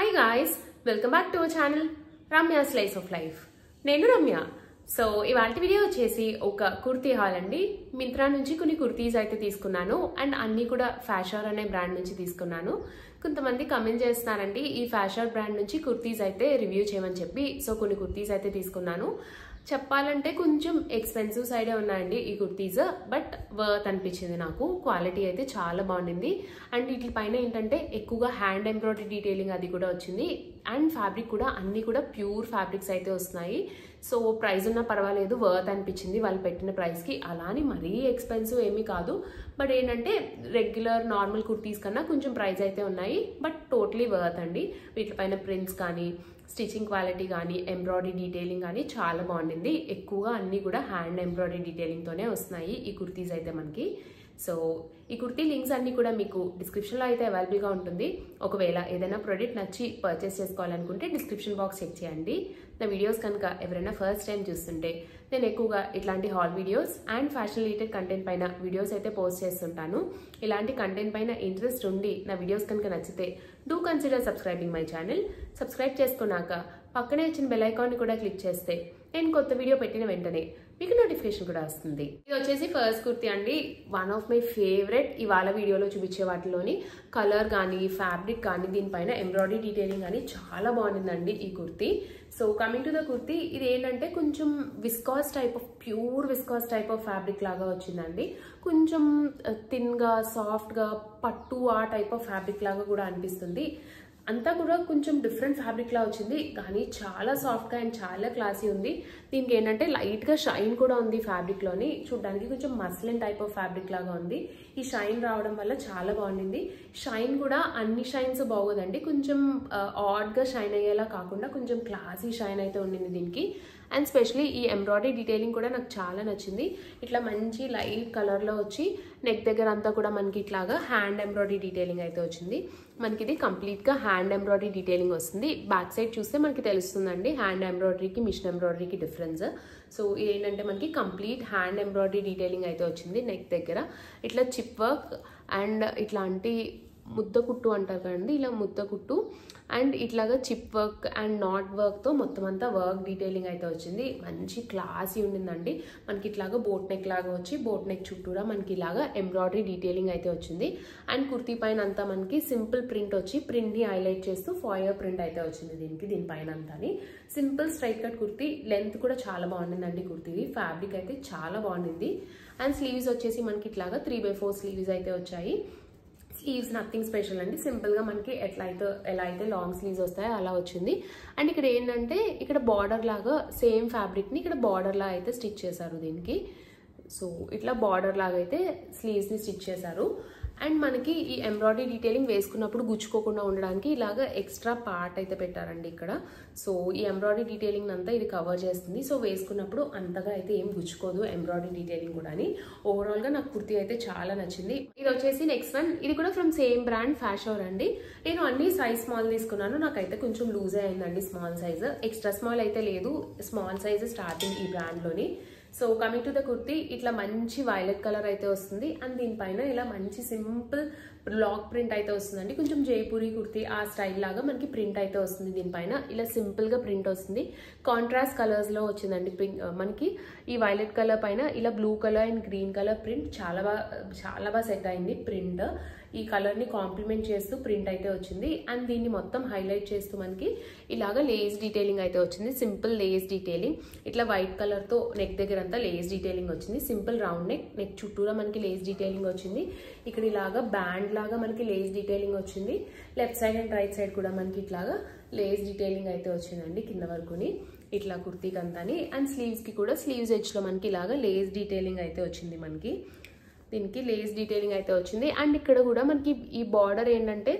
hi guys welcome back to our channel Ramya slice of life నేను Ramya so ఇవాళ video వచ్చేసి ఒక కుర్తీ హాల్ అండి మింత్రా నుంచి కొన్ని కుర్తీస్ అయితే తీసుకున్నాను అండ్ అన్నీ కూడా ఫ్యాషర్ అనే బ్రాండ్ నుంచి తీసుకున్నాను కొంతమంది కమెంట్ చేస్తున్నారండి ఈ ఫ్యాషర్ బ్రాండ్ నుంచి కుర్తీస్ అయితే రివ్యూ చేయమని చెప్పి సో కొన్ని కుర్తీస్ అయితే తీసుకున్నాను చెప్పాలంటే కొంచెం ఎక్స్పెన్సివ్ సైడే ఉన్నాయండి ఈ కుర్తీస్ బట్ వర్త్ అనిపించింది నాకు క్వాలిటీ అయితే చాలా బాగుండింది అండ్ వీటి పైన ఏంటంటే ఎక్కువగా హ్యాండ్ ఎంబ్రాయిడరీ డీటెయిలింగ్ అది కూడా వచ్చింది అండ్ ఫ్యాబ్రిక్ కూడా అన్ని కూడా ప్యూర్ ఫ్యాబ్రిక్స్ అయితే వస్తున్నాయి సో ప్రైస్ ఉన్నా పర్వాలేదు వర్త్ అనిపించింది వాళ్ళు పెట్టిన ప్రైస్కి అలానే మరీ ఎక్స్పెన్సివ్ ఏమీ కాదు బట్ ఏంటంటే రెగ్యులర్ నార్మల్ కుర్తీస్ కన్నా కొంచెం ప్రైస్ అయితే ఉన్నాయి బట్ టోటలీ వర్త్ అండి వీటిపైన ప్రింట్స్ కానీ స్టిచ్చింగ్ క్వాలిటీ కానీ ఎంబ్రాయిడరీ డీటెయిలింగ్ కానీ చాలా బాగుండింది ఎక్కువగా అన్నీ కూడా హ్యాండ్ ఎంబ్రాయిడరీ డీటెయిలింగ్తోనే వస్తున్నాయి ఈ కుర్తీస్ అయితే మనకి సో ఈ కుర్తీ లింక్స్ అన్ని కూడా మీకు డిస్క్రిప్షన్లో అయితే అవైలబుల్గా ఉంటుంది ఒకవేళ ఏదైనా ప్రోడక్ట్ నచ్చి పర్చేస్ చేసుకోవాలనుకుంటే డిస్క్రిప్షన్ బాక్స్ చెక్ చేయండి నా వీడియోస్ కనుక ఎవరైనా ఫస్ట్ టైం చూస్తుంటే నేను ఎక్కువగా ఇట్లాంటి haul videos and fashion related content పైన వీడియోస్ అయితే పోస్ట్ చేస్తుంటాను ఇలాంటి కంటెంట్ పైన ఇంట్రెస్ట్ ఉండి నా వీడియోస్ కనుక నచ్చితే do consider subscribing my channel subscribe చేసుకున్నాక పక్కనే వచ్చిన బెల్ ఐకాన్ని కూడా క్లిక్ చేస్తే నేను కొత్త వీడియో పెట్టిన వెంటనే మీకు నోటిఫికేషన్ కూడా వస్తుంది ఇది వచ్చేసి ఫస్ట్ కుర్తి అండి వన్ ఆఫ్ మై ఫేవరెట్ ఇవాళ వీడియోలో చూపించే వాటిలోని కలర్ కానీ ఫ్యాబ్రిక్ కానీ దీనిపైన ఎంబ్రాయిడరీ డీటెయిలింగ్ కానీ చాలా బాగుండిందండి ఈ kurti so coming to the kurti ఇది ఏంటంటే కొంచెం viscose type of pure viscose type of fabric లాగా వచ్చిందండి కొంచెం థిన్గా సాఫ్ట్గా పట్టు ఆ టైప్ ఆఫ్ ఫ్యాబ్రిక్ లాగా కూడా అనిపిస్తుంది అంతా కూడా కొంచెం డిఫరెంట్ ఫ్యాబ్రిక్ లా వచ్చింది కానీ చాలా సాఫ్ట్గా అండ్ చాలా క్లాసీ ఉంది దీనికి ఏంటంటే లైట్గా షైన్ కూడా ఉంది ఫ్యాబ్రిక్లోని చూడడానికి కొంచెం మస్లిన్ టైప్ ఆఫ్ ఫ్యాబ్రిక్ లాగా ఉంది ఈ షైన్ రావడం వల్ల చాలా బాగుండింది షైన్ కూడా అన్ని షైన్స్ బాగోదండి కొంచెం ఆడ్గా షైన్ అయ్యేలా కాకుండా కొంచెం క్లాసీ షైన్ అయితే ఉండింది దీనికి అండ్ స్పెషలీ ఈ ఎంబ్రాయిడరీ డీటెయిలింగ్ కూడా నాకు చాలా నచ్చింది ఇట్లా మంచి లైట్ కలర్లో వచ్చి నెక్ దగ్గర అంతా కూడా మనకి ఇట్లాగా హ్యాండ్ ఎంబ్రాయిడరీ డీటెయిలింగ్ అయితే వచ్చింది మనకి ఇది కంప్లీట్గా హ్యాండ్ ఎంబ్రాయిడరీ డీటెయిలింగ్ వస్తుంది బ్యాక్ సైడ్ చూస్తే మనకి తెలుస్తుందండి హ్యాండ్ ఎంబ్రాయిడరీకి మిషన్ ఎంబ్రాయిడరీకి డిఫరెన్స్ సో ఏంటంటే మనకి కంప్లీట్ హ్యాండ్ ఎంబ్రాయిడరీ డీటెయిలింగ్ అయితే వచ్చింది నెక్ దగ్గర ఇట్లా చిప్ వర్క్ అండ్ ఇట్లాంటి ముద్ద కుట్టు అంటారు కదండి ఇలా ముద్ద కుట్టు అండ్ ఇట్లాగా చిప్ వర్క్ అండ్ నాట్ వర్క్తో మొత్తం అంతా వర్క్ డీటెయిలింగ్ అయితే వచ్చింది మంచి క్లాసీ ఉండిందండి మనకి ఇట్లాగా బోట్ నెక్ లాగా వచ్చి బోట్ నెక్ చుట్టూరా మనకి ఇలాగా ఎంబ్రాయిడరీ డీటెయిలింగ్ అయితే వచ్చింది అండ్ కుర్తీ పైన అంతా మనకి సింపుల్ ప్రింట్ వచ్చి ప్రింట్ని హైలైట్ చేస్తూ ఫాయర్ ప్రింట్ అయితే వచ్చింది దీనికి దీనిపైన అంతాని simple straight cut kurti length కూడా చాలా బాగుండిందండి కుర్తీది ఫ్యాబ్రిక్ అయితే చాలా బాగుండింది అండ్ స్లీవ్స్ వచ్చేసి మనకి ఇట్లాగా త్రీ బై ఫోర్ స్లీవ్స్ అయితే వచ్చాయి స్లీవ్స్ నథింగ్ స్పెషల్ అండి సింపుల్గా మనకి ఎట్లా అయితే ఎలా అయితే లాంగ్ స్లీవ్స్ వస్తాయో అలా వచ్చింది అండ్ ఇక్కడ ఏంటంటే ఇక్కడ బార్డర్ లాగా సేమ్ ఫ్యాబ్రిక్ని ఇక్కడ బార్డర్ లాగా అయితే స్టిచ్ చేశారు దీనికి సో ఇట్లా బార్డర్ లాగా అయితే స్లీవ్స్ని స్టిచ్ చేశారు అండ్ మనకి ఈ ఎంబ్రాయిడరీ డీటెయిలింగ్ వేసుకున్నప్పుడు గుచ్చుకోకుండా ఉండడానికి ఇలాగ ఎక్స్ట్రా పార్ట్ అయితే పెట్టారండి ఇక్కడ సో ఈ ఎంబ్రాయిడరీ డీటెయిలింగ్ అంతా ఇది కవర్ చేస్తుంది సో వేసుకున్నప్పుడు అంతగా అయితే ఏం గుచ్చుకోదు ఎంబ్రాయిడరీ డీటెయిలింగ్ కూడా అని ఓవరాల్గా నాకు కుర్తీ అయితే చాలా నచ్చింది ఇది వచ్చేసి నెక్స్ట్ వన్ ఇది కూడా ఫ్రమ్ సేమ్ బ్రాండ్ ఫ్యాషోర్ అండి నేను అన్ని సైజ్ స్మాల్ తీసుకున్నాను నాకైతే కొంచెం లూజ్ అయిందండి స్మాల్ సైజ్ ఎక్స్ట్రా స్మాల్ అయితే లేదు స్మాల్ సైజ్ స్టార్టింగ్ ఈ బ్రాండ్లోని so coming to the kurti ఇట్లా మంచి వైలెట్ కలర్ అయితే వస్తుంది అండ్ దీనిపైన ఇలా మంచి సింపుల్ బ్లాక్ ప్రింట్ అయితే వస్తుందండి కొంచెం జైపూరి కుర్తీ ఆ స్టైల్ లాగా మనకి ప్రింట్ అయితే వస్తుంది దీనిపైన ఇలా సింపుల్గా ప్రింట్ వస్తుంది కాంట్రాస్ట్ కలర్స్లో వచ్చిందండి మనకి ఈ వైలెట్ కలర్ పైన ఇలా blue colour and green colour print చాలా బాగా చాలా బాగా సెట్ అయింది ప్రింట్ ఈ కలర్ని కాంప్లిమెంట్ చేస్తూ ప్రింట్ అయితే వచ్చింది అండ్ దీన్ని మొత్తం హైలైట్ చేస్తూ మనకి ఇలాగ లేస్ డీటెయిలింగ్ అయితే వచ్చింది సింపుల్ లేస్ డీటెయిలింగ్ ఇట్లా వైట్ కలర్తో నెక్ దగ్గర అంతా లేస్ డీటెయిలింగ్ వచ్చింది సింపుల్ రౌండ్ నెక్ నెక్ చుట్టూరా మనకి లేస్ డీటెయిలింగ్ వచ్చింది ఇక్కడ ఇలాగా బ్యాండ్ లాగా మనకి లేస్ డీటెయిలింగ్ వచ్చింది left side and right side కూడా మనకి ఇట్లాగా లేస్ డీటెయిలింగ్ అయితే వచ్చిందండి కింద వరకుని ఇట్లా కుర్తీకి అంతాని అండ్ స్లీవ్స్కి కూడా స్లీవ్స్ ఎడ్జ్లో మనకి ఇలాగా లేస్ డీటెయిలింగ్ అయితే వచ్చింది మనకి దీనికి లేస్ డీటెయిలింగ్ అయితే వచ్చింది అండ్ ఇక్కడ కూడా మనకి ఈ బార్డర్ ఏంటంటే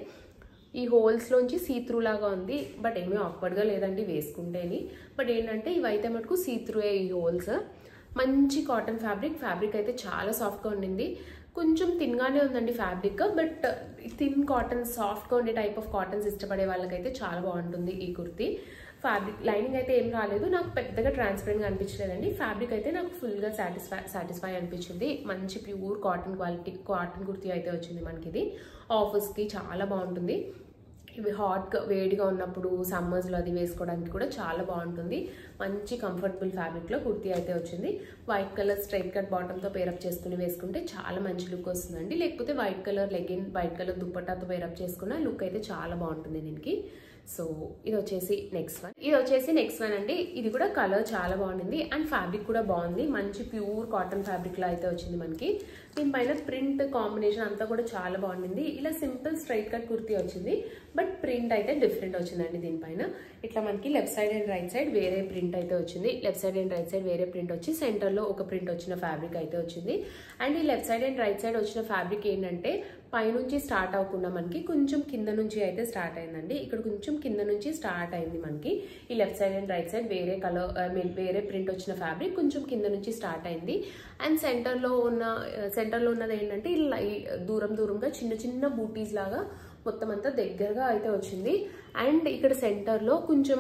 ఈ హోల్స్లోంచి సీత్రూ లాగా ఉంది బట్ ఏమీ ఆక్వర్డ్గా లేదండి వేసుకుంటేని బట్ ఏంటంటే ఇవైతే మటుకు సీత్రూ ఈ హోల్స్ మంచి కాటన్ ఫ్యాబ్రిక్ ఫ్యాబ్రిక్ అయితే చాలా సాఫ్ట్గా ఉండింది కొంచెం థిన్గానే ఉందండి ఫ్యాబ్రిక్ బట్ థిన్ కాటన్ సాఫ్ట్గా ఉండే టైప్ ఆఫ్ కాటన్స్ ఇష్టపడే వాళ్ళకైతే చాలా బాగుంటుంది ఈ కుర్తీ ఫ్యాబ్రిక్ లైనింగ్ అయితే ఏం రాలేదు నాకు పెద్దగా ట్రాన్స్పరెంట్గా అనిపించలేదండి ఫ్యాబ్రిక్ అయితే నాకు ఫుల్గా సాటిస్ఫై సాటిస్ఫై అనిపించింది మంచి pure cotton quality cotton kurti అయితే వచ్చింది మనకి ఇది ఆఫీస్కి చాలా బాగుంటుంది ఇవి హాట్గా వేడిగా ఉన్నప్పుడు సమ్మర్స్లో అది వేసుకోవడానికి కూడా చాలా బాగుంటుంది మంచి కంఫర్టబుల్ ఫ్యాబ్రిక్లో కుర్తీ అయితే వచ్చింది వైట్ కలర్ స్ట్రైట్ కట్ బాటంతో పేరప్ చేసుకుని వేసుకుంటే చాలా మంచి లుక్ వస్తుందండి లేకపోతే white colour legging white colour దుప్పటాతో పేరప్ చేసుకున్న లుక్ అయితే చాలా బాగుంటుంది దీనికి సో ఇది వచ్చేసి నెక్స్ట్ వన్ ఇది వచ్చేసి నెక్స్ట్ వన్ అండి ఇది కూడా కలర్ చాలా బాగుంది అండ్ ఫ్యాబ్రిక్ కూడా బాగుంది మంచి ప్యూర్ కాటన్ ఫ్యాబ్రిక్ లో అయితే వచ్చింది మనకి దీనిపైన ప్రింట్ కాంబినేషన్ అంతా కూడా చాలా బాగుంది ఇలా సింపుల్ స్ట్రైట్ కట్ కుర్తీ వచ్చింది బట్ ప్రింట్ అయితే డిఫరెంట్ వచ్చిందండి దీనిపైన ఇట్లా మనకి left side and right side వేరే ప్రింట్ అయితే వచ్చింది left side and right side వేరే ప్రింట్ వచ్చి సెంటర్లో ఒక ప్రింట్ వచ్చిన ఫ్యాబ్రిక్ అయితే వచ్చింది అండ్ ఈ left side and right side వచ్చిన ఫ్యాబ్రిక్ ఏంటంటే పైనుంచి స్టార్ట్ అవ్వకుండా మనకి కొంచెం కింద నుంచి అయితే స్టార్ట్ అయిందండి ఇక్కడ కొంచెం కింద నుంచి స్టార్ట్ అయింది మనకి ఈ left side and right side వేరే కలర్ ఐ మీన్ వేరే ప్రింట్ వచ్చిన ఫ్యాబ్రిక్ కొంచెం కింద నుంచి స్టార్ట్ అయింది అండ్ సెంటర్లో ఉన్న సెంటర్లో ఉన్నది ఏంటంటే ఇలా ఈ దూరం దూరంగా చిన్న చిన్న బూటీస్ లాగా మొత్తం అంతా దగ్గరగా అయితే వచ్చింది అండ్ ఇక్కడ సెంటర్లో కొంచెం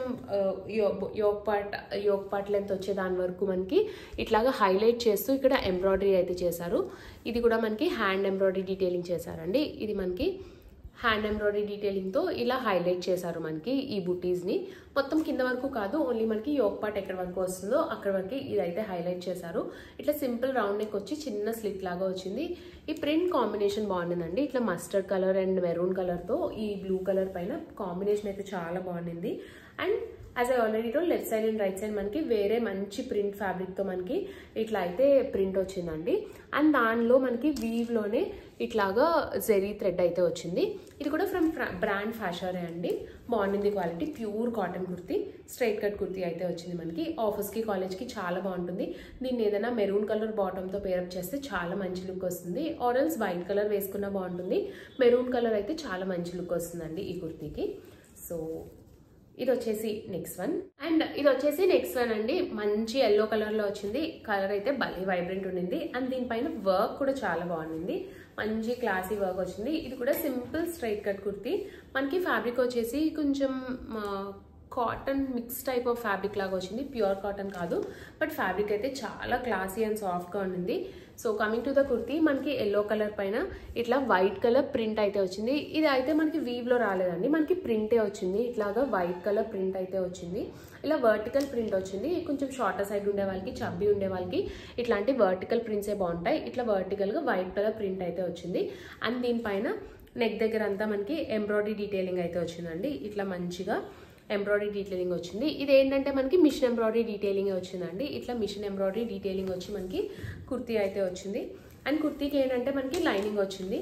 yoke part yoke part length వచ్చే దాని వరకు మనకి ఇట్లాగా హైలైట్ చేస్తూ ఇక్కడ ఎంబ్రాయిడరీ అయితే చేశారు ఇది కూడా మనకి హ్యాండ్ ఎంబ్రాయిడరీ డీటెయిలింగ్ చేశారండి ఇది మనకి హ్యాండ్ ఎంబ్రాయిడరీ డీటెయిలింగ్తో ఇలా హైలైట్ చేశారు మనకి ఈ బుటీస్ని మొత్తం కింద వరకు కాదు ఓన్లీ మనకి యోగ్ పార్ట్ ఎక్కడి వరకు వస్తుందో అక్కడ వరకు ఇదైతే హైలైట్ చేశారు ఇట్లా సింపుల్ రౌండ్ నెక్ వచ్చి చిన్న స్లిట్ లాగా వచ్చింది ఈ ప్రింట్ కాంబినేషన్ బాగుండిందండి ఇట్లా మస్టర్డ్ కలర్ అండ్ మెరూన్ కలర్తో ఈ బ్లూ కలర్ పైన కాంబినేషన్ అయితే చాలా బాగుండింది and as I already told left side and right side మనకి వేరే మంచి ప్రింట్ ఫ్యాబ్రిక్తో మనకి ఇట్లా అయితే ప్రింట్ వచ్చిందండి అండ్ దానిలో మనకి వీవ్లోనే ఇట్లాగా జెరీ థ్రెడ్ అయితే వచ్చింది ఇది కూడా ఫ్రమ్ బ్రాండ్ ఫ్యాషరే అండి బాగుండింది quality pure cotton kurti straight cut kurti అయితే వచ్చింది మనకి ఆఫీస్కి కాలేజ్కి చాలా బాగుంటుంది దీన్ని ఏదైనా మెరూన్ కలర్ బాటంతో పేరప్ చేస్తే చాలా మంచి లుక్ వస్తుంది ఆరెల్స్ వైట్ కలర్ వేసుకున్నా బాగుంటుంది మెరూన్ కలర్ అయితే చాలా మంచి లుక్ వస్తుందండి ఈ కుర్తీకి సో ఇది వచ్చేసి నెక్స్ట్ వన్ అండ్ ఇది వచ్చేసి నెక్స్ట్ వన్ అండి మంచి ఎల్లో కలర్ లో వచ్చింది కలర్ అయితే భలే వైబ్రెంట్ ఉండింది అండ్ దీనిపైన వర్క్ కూడా చాలా బాగుంది మంచి క్లాసీ వర్క్ వచ్చింది ఇది కూడా సింపుల్ స్ట్రైట్ కట్ కుర్తీ మనకి ఫ్యాబ్రిక్ వచ్చేసి కొంచెం cotton mix type of fabric లాగా వచ్చింది ప్యూర్ కాటన్ కాదు బట్ ఫ్యాబ్రిక్ అయితే చాలా క్లాసీ అండ్ సాఫ్ట్గా ఉండింది so coming to the kurti మనకి ఎల్లో కలర్ పైన ఇట్లా వైట్ కలర్ ప్రింట్ అయితే వచ్చింది ఇది అయితే మనకి వీవ్లో రాలేదండి మనకి ప్రింటే వచ్చింది ఇట్లాగా వైట్ కలర్ ప్రింట్ అయితే వచ్చింది ఇలా వర్టికల్ ప్రింట్ వచ్చింది కొంచెం షార్టర్ సైడ్ ఉండే వాళ్ళకి చబ్బి ఉండే వాళ్ళకి ఇట్లాంటి వర్టికల్ ప్రింట్సే బాగుంటాయి ఇట్లా వర్టికల్గా వైట్ కలర్ ప్రింట్ అయితే వచ్చింది అండ్ దీనిపైన నెక్ దగ్గర అంతా మనకి ఎంబ్రాయిడరీ డీటెయిలింగ్ అయితే వచ్చిందండి ఇట్లా మంచిగా ఎంబ్రాయిడరీ డీటెయిలింగ్ వచ్చింది ఇది ఏంటంటే మనకి మిషన్ ఎంబ్రాయిడరీ డీటెయిలింగ్ వచ్చిందండి ఇట్లా మిషన్ ఎంబ్రాయిడరీ డీటెయిలింగ్ వచ్చి మనకి కుర్తీ అయితే వచ్చింది అండ్ కుర్తీకి ఏంటంటే మనకి లైనింగ్ వచ్చింది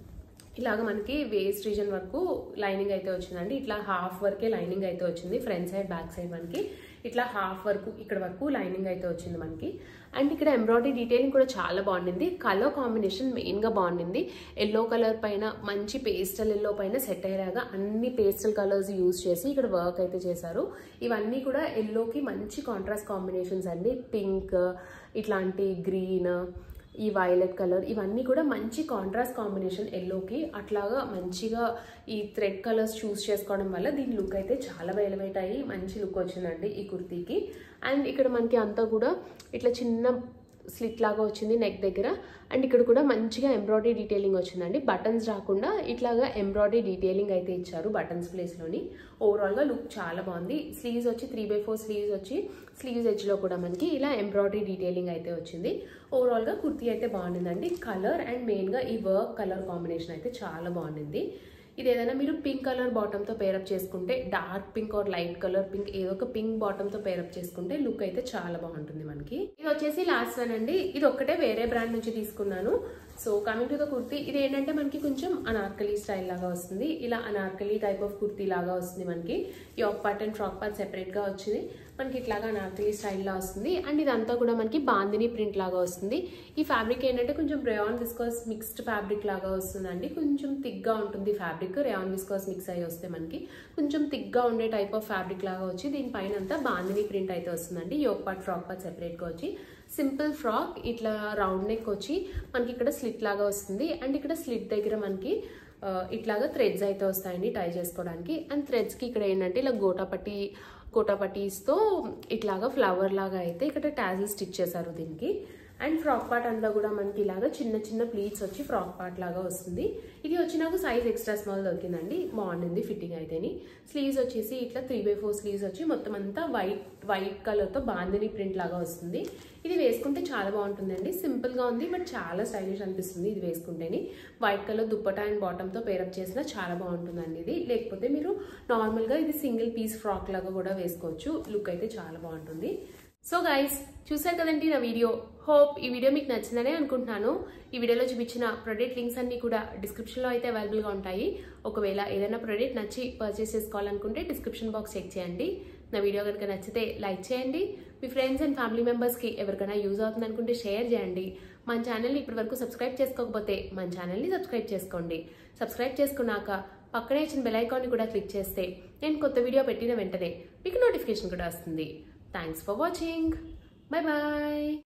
ఇలాగ మనకి వేస్ట్ రీజన్ వరకు లైనింగ్ అయితే వచ్చిందండి ఇట్లా హాఫ్ వరకే లైనింగ్ అయితే వచ్చింది ఫ్రంట్ సైడ్ బ్యాక్ సైడ్ మనకి ఇట్లా హాఫ్ వరకు ఇక్కడ వరకు లైనింగ్ అయితే వచ్చింది మనకి అండ్ ఇక్కడ ఎంబ్రాయిడరీ డీటెయిలింగ్ కూడా చాలా బాగుండింది కలర్ కాంబినేషన్ మెయిన్గా బాగుండింది ఎల్లో కలర్ పైన మంచి పేస్టల్ ఎల్లో పైన సెట్ అయ్యేలాగా అన్ని పేస్టల్ కలర్స్ యూజ్ చేసి ఇక్కడ వర్క్ అయితే చేశారు ఇవన్నీ కూడా ఎల్లోకి మంచి కాంట్రాస్ట్ కాంబినేషన్స్ అండి పింక్ ఇట్లాంటి గ్రీన్ ఈ వైలెట్ కలర్ ఇవన్నీ కూడా మంచి కాంట్రాస్ట్ కాంబినేషన్ ఎల్లోకి అట్లాగా మంచిగా ఈ థ్రెడ్ కలర్స్ చూస్ చేసుకోవడం వల్ల దీని లుక్ అయితే చాలా ఎలివేట్ అయ్యి మంచి లుక్ వచ్చిందండి ఈ కుర్తీకి అండ్ ఇక్కడ మనకి అంతా కూడా ఇట్లా చిన్న స్లిట్ లాగా వచ్చింది నెక్ దగ్గర అండ్ ఇక్కడ కూడా మంచిగా ఎంబ్రాయిడరీ డీటెయిలింగ్ వచ్చిందండి బటన్స్ రాకుండా ఇట్లాగా ఎంబ్రాయిడరీ డీటెయిలింగ్ అయితే ఇచ్చారు బటన్స్ ప్లేస్లోని ఓవరాల్గా లుక్ చాలా బాగుంది స్లీవ్స్ వచ్చి త్రీ బై ఫోర్ స్లీవ్స్ వచ్చి స్లీవ్స్ ఎడ్జ్లో కూడా మనకి ఇలా ఎంబ్రాయిడరీ డీటెయిలింగ్ అయితే వచ్చింది ఓవరాల్గా కుర్తీ అయితే బాగుండిందండి కలర్ అండ్ మెయిన్గా ఈ వర్క్ కలర్ కాంబినేషన్ అయితే చాలా బాగుండింది ఇది ఏదైనా మీరు పింక్ కలర్ బాటంతో పేరప్ చేసుకుంటే dark pink or light colour pink ఏదో ఒక పింక్ బాటంతో పేరప్ చేసుకుంటే లుక్ అయితే చాలా బాగుంటుంది మనకి ఇది వచ్చేసి లాస్ట్ వన్ అండి ఇది ఒక్కటే వేరే బ్రాండ్ నుంచి తీసుకున్నాను so coming to the kurti ఇది ఏంటంటే మనకి కొంచెం అనార్కలీ స్టైల్ లాగా వస్తుంది ఇలా అనార్కలీ టైప్ ఆఫ్ కుర్తీ లాగా వస్తుంది మనకి yoke part and frock part సెపరేట్గా వచ్చింది మనకి ఇట్లాగా అనార్కలీ స్టైల్లో వస్తుంది అండ్ ఇదంతా కూడా మనకి బాందిని ప్రింట్ లాగా వస్తుంది ఈ ఫ్యాబ్రిక్ ఏంటంటే కొంచెం రేయాన్ విస్కాస్ మిక్స్డ్ ఫ్యాబ్రిక్ లాగా వస్తుందండి కొంచెం థిక్గా ఉంటుంది ఫ్యాబ్రిక్ రేయాన్ విస్కాస్ మిక్స్ అయ్యి వస్తే మనకి కొంచెం థిక్గా ఉండే టైప్ ఆఫ్ ఫ్యాబ్రిక్ లాగా వచ్చి దీనిపైన అంతా బాందిని ప్రింట్ అయితే వస్తుందండి యోక్ పార్ట్ ఫ్రాక్ పార్ట్ సెపరేట్గా వచ్చి సింపుల్ ఫ్రాక్ ఇట్లా రౌండ్ నెక్ వచ్చి మనకి ఇక్కడ స్లిట్ లాగా వస్తుంది అండ్ ఇక్కడ స్లిట్ దగ్గర మనకి ఆ, ఇట్లాగా థ్రెడ్స్ అయితే వస్తాయండి టై చేసుకోవడానికి అండ్ థ్రెడ్స్కి ఇక్కడ ఏంటంటే ఇలా గోటాపట్టి గోటాపట్టీస్తో ఇట్లాగా ఫ్లవర్ లాగా అయితే ఇక్కడ టాజిల్ స్టిచ్ చేశారు దీనికి అండ్ ఫ్రాక్ పార్ట్ అంతా కూడా మనకి ఇలాగా చిన్న చిన్న ప్లీట్స్ వచ్చి ఫ్రాక్ పార్ట్ లాగా వస్తుంది ఇది వచ్చి నాకు సైజ్ ఎక్స్ట్రా స్మాల్ దొరికిందండి బాగుంది ఫిట్టింగ్ అయితేని స్లీవ్స్ వచ్చేసి ఇట్లా త్రీ బై ఫోర్ స్లీవ్స్ వచ్చి మొత్తం అంతా వైట్ వైట్ కలర్తో బాందిని ప్రింట్ లాగా వస్తుంది ఇది వేసుకుంటే చాలా బాగుంటుందండి సింపుల్గా ఉంది బట్ చాలా స్టైలిష్ అనిపిస్తుంది ఇది వేసుకుంటేని వైట్ కలర్ దుప్పటా అండ్ బాటంతో పేరప్ చేసినా చాలా బాగుంటుందండి ఇది లేకపోతే మీరు నార్మల్గా ఇది సింగిల్ పీస్ ఫ్రాక్ లాగా కూడా వేసుకోవచ్చు లుక్ అయితే చాలా బాగుంటుంది సో గైస్ చూసారు కదండి నా వీడియో హోప్ ఈ వీడియో మీకు నచ్చిందనే అనుకుంటున్నాను ఈ వీడియోలో చూపించిన ప్రొడక్ట్ లింక్స్ అన్ని కూడా డిస్క్రిప్షన్లో అయితే అవైలబుల్గా ఉంటాయి ఒకవేళ ఏదైనా ప్రొడక్ట్ నచ్చి పర్చేస్ చేసుకోవాలనుకుంటే డిస్క్రిప్షన్ బాక్స్ చెక్ చేయండి నా వీడియో కనుక నచ్చితే లైక్ చేయండి మీ ఫ్రెండ్స్ అండ్ ఫ్యామిలీ మెంబర్స్కి ఎవరికైనా యూజ్ అవుతుంది అనుకుంటే షేర్ చేయండి మన ఛానల్ని ఇప్పటివరకు సబ్స్క్రైబ్ చేసుకోకపోతే మన ఛానల్ని సబ్స్క్రైబ్ చేసుకోండి సబ్స్క్రైబ్ చేసుకున్నాక పక్కనే ఇచ్చిన బెల్ ఐకాన్ని కూడా క్లిక్ చేస్తే నేను కొత్త వీడియో పెట్టిన వెంటనే మీకు నోటిఫికేషన్ కూడా వస్తుంది thanks for watching bye bye